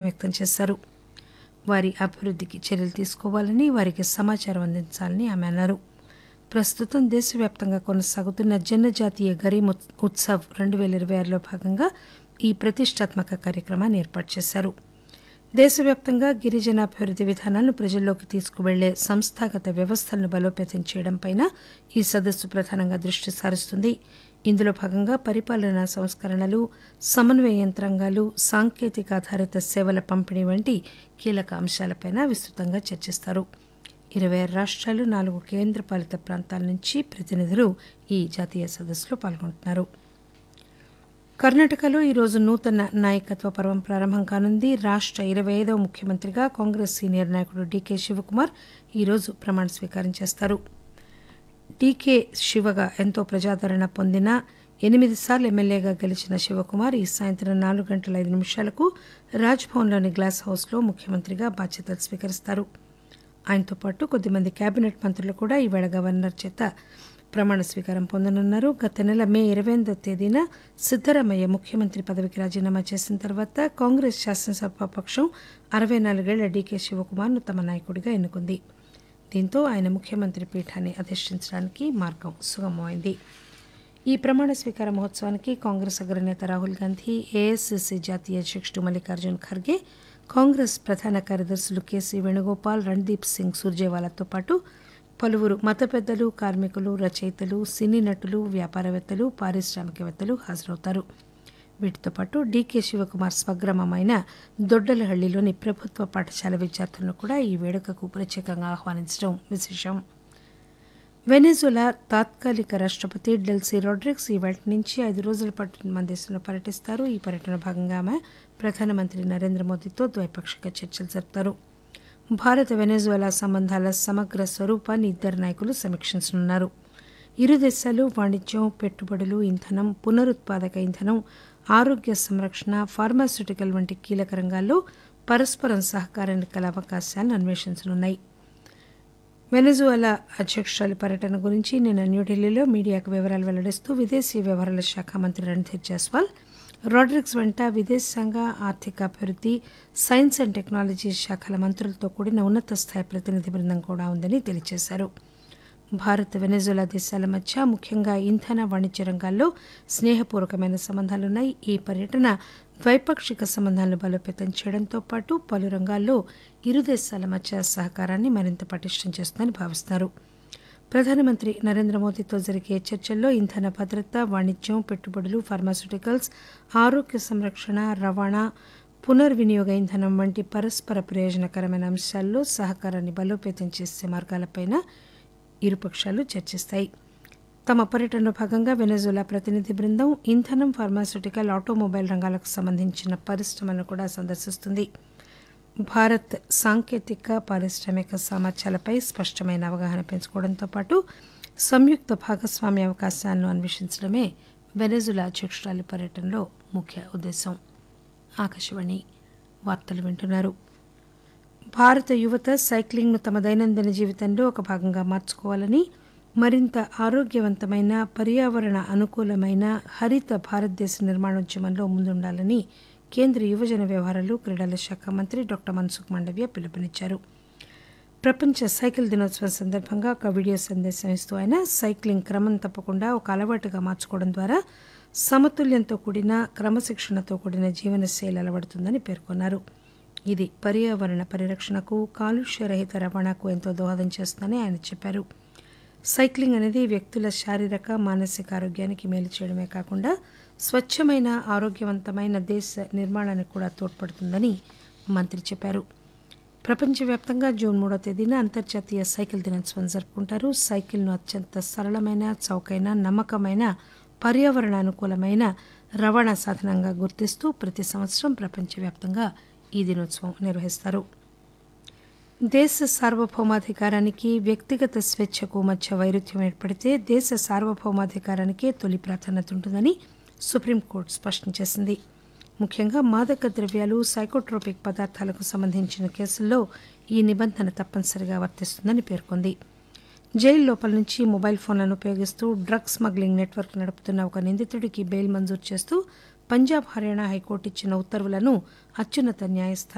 వ్యక్తం చేశారు వారి అభివృద్ధికి చర్యలు తీసుకోవాలని వారికి సమాచారం అందించాలని ఆమె అన్నారు ప్రస్తుతం దేశవ్యాప్తంగా కొనసాగుతున్న జనజాతీయ గరీమ్ ఉత్- ఉత్సవ్ రెండు వేల ఇరవై ఆరులో భాగంగా ఈ ప్రతిష్టాత్మక కార్యక్రమాన్ని ఏర్పాటు చేశారు దేశవ్యాప్తంగా గిరిజనాభివృద్ధి విధానాలను ప్రజల్లోకి తీసుకువెళ్లే సంస్థాగత వ్యవస్థలను బలోపేతం చేయడంపైన ఈ సదస్సు ప్రధానంగా దృష్టి సారిస్తుంది ఇందులో భాగంగా పరిపాలనా సంస్కరణలు సమన్వయ యంత్రాంగాలు సాంకేతిక ఆధారిత సేవల పంపిణీ వంటి కీలక అంశాలపైన విస్తృతంగా చర్చిస్తారు ఇరవై ఆరు రాష్ట్రాలు నాలుగు కేంద్రపాలిత ప్రాంతాల నుంచి ప్రతినిధులు ఈ జాతీయ సదస్సులో పాల్గొంటున్నారు కర్ణాటకలో ఈరోజు నూతన నాయకత్వ పర్వం ప్రారంభం కానుంది రాష్ట ఇరవై ఐదవ ముఖ్యమంత్రిగా కాంగ్రెస్ సీనియర్ నాయకుడు డీకే శివకుమార్ ఈరోజు ప్రమాణ స్వీకారం చేస్తారు డీకే శివగా ఎంతో ప్రజాదరణ పొందిన ఎనిమిది సార్లు ఎమ్మెల్యేగా గెలిచిన శివకుమార్ ఈ సాయంత్రం నాలుగు గంటల ఐదు నిమిషాలకు రాజ్భవన్లోని గ్లాస్ హౌస్లో ముఖ్యమంత్రిగా బాధ్యతలు స్వీకరిస్తారు ఆయనతో పాటు కొద్దిమంది కేబినెట్ మంత్రులు కూడా ఈవేళ గవర్నర్ చేత ప్రమాణ స్వీకారం పొందనున్నారు గత నెల మే ఇరవై ఎనిమిదో తేదీన సిద్దరామయ్య ముఖ్యమంత్రి పదవికి రాజీనామా చేసిన తర్వాత కాంగ్రెస్ శాసనసభ పక్షం అరవై నాలుగేళ్ల డీకే శివకుమార్ను తమ నాయకుడిగా ఎన్నుకుంది దీంతో ఆయన ముఖ్యమంత్రి పీఠాన్ని అధిష్ఠించడానికి మార్గం సుగమమైంది ఈ ప్రమాణ స్వీకార మహోత్సవానికి కాంగ్రెస్ అగ్రనేత రాహుల్ గాంధీ ఏఐసిసి జాతీయ అధ్యక్షుడు మల్లికార్జున్ ఖర్గే కాంగ్రెస్ ప్రధాన కార్యదర్శులు కేసీ వేణుగోపాల్ రణ్దీప్ సింగ్ సుర్జేవాలాతో పాటు పలువురు మత పెద్దలు కార్మికులు రచయితలు సినీ నటులు వ్యాపారవేత్తలు పారిశ్రామికవేత్తలు హాజరవుతారు వీటితో పాటు డీకే శివకుమార్ స్వగ్రామమైన దొడ్డలహళ్లిలోని ప్రభుత్వ పాఠశాల విద్యార్థులను కూడా ఈ వేడుకకు ప్రత్యేకంగా ఆహ్వానించడం విశేషం వెనెజులా తాత్కాలిక రాష్ట్రపతి డెల్సీ రోడ్రిక్స్ ఈ వేట నుంచి ఐదు రోజుల పాటు మన దేశంలో పర్యటిస్తారు ఈ పర్యటన భాగంగా ఆమె ప్రధానమంత్రి నరేంద్ర మోదీతో ద్వైపాక్షిక చర్చలు జరుపుతారు భారత వెనెజులా సంబంధాల సమగ్ర స్వరూపాన్ని ఇద్దరు నాయకులు సమీక్షించనున్నారు ఇరు దేశాలు వాణిజ్యం పెట్టుబడులు ఇంధనం పునరుత్పాదక ఇంధనం ఆరోగ్య సంరక్షణ ఫార్మాస్యూటికల్ వంటి కీలక రంగాల్లో పరస్పరం సహకారానికి గల అవకాశాలను అన్వేషించనున్నాయి వెనజువలా అధ్యక్షురాలి పర్యటన గురించి నిన్న న్యూఢిల్లీలో మీడియాకు వివరాలు వెల్లడిస్తూ విదేశీ వ్యవహారాల శాఖ మంత్రి రణ్ధీర్ జైస్వాల్ రాడ్రిక్స్ వెంట విదేశాంగ ఆర్థికాభివృద్ధి సైన్స్ అండ్ టెక్నాలజీ శాఖల మంత్రులతో కూడిన ఉన్నత స్థాయి ప్రతినిధి బృందం కూడా ఉందని తెలియజేశారు భారత్ వెనజులా దేశాల మధ్య ముఖ్యంగా ఇంధన వాణిజ్య రంగాల్లో స్నేహపూర్వకమైన సంబంధాలున్నాయి ఈ పర్యటన ద్వైపాక్షిక సంబంధాలను బలోపేతం చేయడంతో పాటు పలు రంగాల్లో ఇరు దేశాల మధ్య సహకారాన్ని మరింత పటిష్టం చేస్తుందని భావిస్తున్నారు ప్రధానమంత్రి నరేంద్ర మోదీతో జరిగే చర్చల్లో ఇంధన భద్రత వాణిజ్యం పెట్టుబడులు ఫార్మాస్యూటికల్స్ ఆరోగ్య సంరక్షణ రవాణా పునర్వినియోగ ఇంధనం వంటి పరస్పర ప్రయోజనకరమైన అంశాల్లో సహకారాన్ని బలోపేతం చేసే మార్గాలపైన ఇరుపక్షాలు చర్చిస్తాయి తమ పర్యటనలో భాగంగా వెనజులా ప్రతినిధి బృందం ఇంధనం ఫార్మాస్యూటికల్ ఆటోమొబైల్ రంగాలకు సంబంధించిన పరిశ్రమలను కూడా సందర్శిస్తుంది భారత్ సాంకేతిక పారిశ్రామిక సామర్థ్యాలపై స్పష్టమైన అవగాహన పెంచుకోవడంతో పాటు సంయుక్త భాగస్వామ్య అవకాశాలను అన్వేషించడమే వెనజులా అధ్యక్షురాలి పర్యటనలో ముఖ్య ఉద్దేశం ఆకాశవాణి వార్తలు వింటున్నారు భారత యువత సైక్లింగ్ను తమ దైనందిన జీవితంలో ఒక భాగంగా మార్చుకోవాలని మరింత ఆరోగ్యవంతమైన పర్యావరణ అనుకూలమైన హరిత భారతదేశ నిర్మాణోద్యమంలో ముందుండాలని కేంద్ర యువజన వ్యవహారాలు క్రీడల శాఖ మంత్రి డాక్టర్ మన్సుఖ్ మాండవ్య పిలుపునిచ్చారు ప్రపంచ సైకిల్ దినోత్సవం సందర్భంగా ఒక వీడియో సందేశం ఇస్తూ ఆయన సైక్లింగ్ క్రమం తప్పకుండా ఒక అలవాటుగా మార్చుకోవడం ద్వారా సమతుల్యంతో కూడిన క్రమశిక్షణతో కూడిన జీవనశైలి అలవడుతుందని పేర్కొన్నారు ఇది పర్యావరణ పరిరక్షణకు కాలుష్య రహిత రవాణాకు ఎంతో దోహదం చేస్తుందని ఆయన చెప్పారు సైక్లింగ్ అనేది వ్యక్తుల శారీరక మానసిక ఆరోగ్యానికి మేలు చేయడమే కాకుండా స్వచ్ఛమైన ఆరోగ్యవంతమైన దేశ నిర్మాణానికి కూడా తోడ్పడుతుందని మంత్రి చెప్పారు ప్రపంచవ్యాప్తంగా జూన్ మూడో తేదీన అంతర్జాతీయ సైకిల్ దినోత్సవం జరుపుకుంటారు సైకిల్ను అత్యంత సరళమైన చౌకైన నమ్మకమైన పర్యావరణ అనుకూలమైన రవాణా సాధనంగా గుర్తిస్తూ ప్రతి సంవత్సరం ప్రపంచవ్యాప్తంగా ఈ దినోత్సవం నిర్వహిస్తారు దేశ సార్వభౌమాధికారానికి వ్యక్తిగత స్వేచ్ఛకు మధ్య వైరుధ్యం ఏర్పడితే దేశ సార్వభౌమాధికారానికే తొలి ప్రాధాన్యత ఉంటుందని సుప్రీంకోర్టు స్పష్టం చేసింది ముఖ్యంగా మాదక ద్రవ్యాలు సైకోట్రోపిక్ పదార్థాలకు సంబంధించిన కేసుల్లో ఈ నిబంధన తప్పనిసరిగా వర్తిస్తుందని పేర్కొంది జైలు లోపల నుంచి మొబైల్ ఫోన్లను ఉపయోగిస్తూ డ్రగ్ స్మగ్లింగ్ నెట్వర్క్ నడుపుతున్న ఒక నిందితుడికి బెయిల్ మంజూరు చేస్తూ పంజాబ్ హర్యానా హైకోర్టు ఇచ్చిన ఉత్తర్వులను అత్యున్నత న్యాయస్థానం